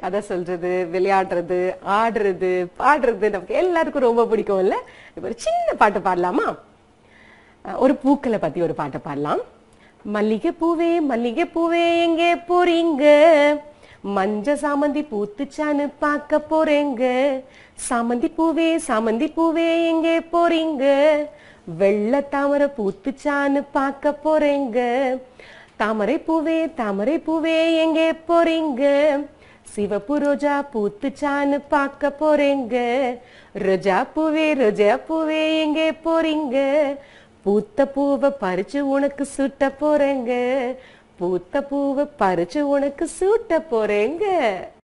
கதை சொல்றது விளையாடுறது ஆடுறது பாடுறது நமக்கு எல்லாருக்கும் ரொம்ப பிடிக்கும்ல இப்ப ஒரு சின்ன பாட்டு பாடலாமா அஹ் ஒரு பூக்களை பத்தி ஒரு பாட்டு பாடலாம் மல்லிகை பூவே மல்லிகை பூவே எங்கே போறீங்க மஞ்ச சாமந்தி பூத்துச்சான்னு பார்க்க போறேங்க சாமந்தி பூவே சாமந்தி பூவே எங்கே போறீங்க வெள்ளை தாமரை பூத்துச்சான்னு பார்க்க போறேங்க தாமரை பூவே தாமரை பூவே எங்கே போறீங்க சிவப்பு ரோஜா பூத்துச்சான்னு பார்க்க போறேங்க ரோஜா பூவே ரோஜா பூவே எங்கே போறீங்க பூத்த பூவை பறிச்சு உனக்கு சுட்ட போறேங்க பூத்த பூவை பறிச்சு உனக்கு சூட்ட போறேங்க